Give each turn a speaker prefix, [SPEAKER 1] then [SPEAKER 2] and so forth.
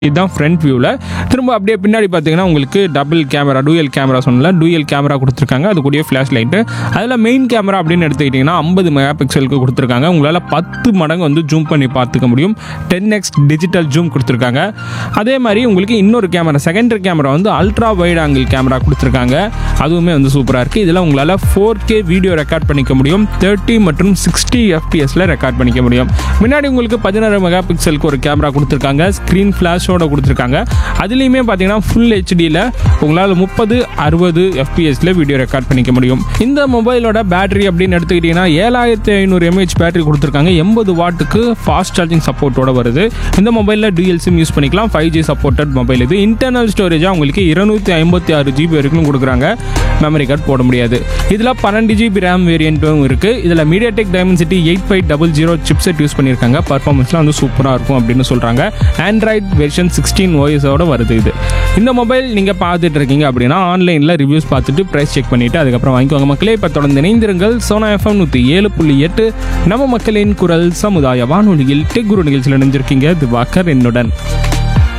[SPEAKER 1] இதுதான் ஃப்ரண்ட் வியூவில் திரும்ப அப்படியே பின்னாடி பார்த்தீங்கன்னா உங்களுக்கு டபுள் கேமரா டூயல் கேமரா சொன்னல டூயல் கேமரா கொடுத்துருக்காங்க அது கூடிய ஃப்ளாஷ் லைட்டு அதில் மெயின் கேமரா அப்படின்னு எடுத்துக்கிட்டிங்கன்னா ஐம்பது மெகா பிக்சலுக்கு கொடுத்துருக்காங்க உங்களால் பத்து மடங்கு வந்து ஜூம் பண்ணி பார்த்துக்க முடியும் டென் எக்ஸ் டிஜிட்டல் ஜூம் கொடுத்துருக்காங்க அதே மாதிரி உங்களுக்கு இன்னொரு கேமரா செகண்டரி கேமரா வந்து அல்ட்ரா வைட் ஆங்கிள் கேமரா கொடுத்துருக்காங்க அதுவுமே வந்து சூப்பராக இருக்குது இதில் உங்களால் ஃபோர் கே வீடியோ ரெக்கார்ட் பண்ணிக்க முடியும் தேர்ட்டி மற்றும் சிக்ஸ்டி எஃப்பிஎஸில் ரெக்கார்ட் பண்ணிக்க முடியும் முன்னாடி உங்களுக்கு பதினாறு மெகா பிக்சலுக்கு ஒரு கேமரா கொடுத்துருக்காங்க ஸ்க்ரீன் ஃப்ளாஷோட கொடுத்துருக்காங்க அதுலேயுமே பார்த்தீங்கன்னா ஃபுல் ஹெச்டியில் உங்களால் முப்பது அறுபது எஃப்பிஎஸில் வீடியோ ரெக்கார்ட் பண்ணிக்க முடியும் இந்த மொபைலோட பேட்டரி அப்படின்னு எடுத்துக்கிட்டிங்கன்னா ஏழாயிரத்தி ஐநூறு எம்ஏஹெச் பேட்டரி கொடுத்துருக்காங்க எண்பது வாட்டுக்கு ஃபாஸ்ட் சார்ஜிங் சப்போர்ட்டோட வருது இந்த மொபைலில் டிஎல் சிம் யூஸ் பண்ணிக்கலாம் ஃபைவ் ஜி சப்போர்ட்டட் மொபைல் இது இன்டர்னல் ஸ்டோரேஜாக உங்களுக்கு இருநூத்தி ஐம்பத்தி ஆறு ஜிபி வரைக்கும் கொடுக்குறாங்க மெமரி கார்டு போட முடியாது இதில் பன்னெண்டு ஜிபி ரேம் வேரியண்ட்டும் இருக்குது இதில் MediaTek Dimensity eight five double zero chipset use பண்ணியிருக்காங்க பர்ஃபார்மன்ஸ்லாம் வந்து சூப்பராக இருக்கும் அப்படின்னு சொல்கிறாங்க ஆண்ட்ராய்ட் வெர்ஷன் சிக்ஸ்டீன் ஓஎஸோட வருது இது இந்த மொபைல் நீங்கள் பார்த்துட்டு இருக்கீங்க அப்படின்னா ஆன்லைனில் ரிவ்யூஸ் பார்த்துட்டு ப்ரைஸ் செக் பண்ணிவிட்டு அதுக்கப்புறம் வாங்கிக்கோங்க மக்களே இப்போ தொடர்ந்து இணைந்திருங்கள் சோனா எஃப்எம் நூற்றி ஏழு புள்ளி எட்டு நம்ம மக்களின் குரல் சமுதாய வானொலியில் டெக் குரு நிகழ்ச்சியில் இணைஞ்சிருக்கீங்க திவாகர் என்னுடன்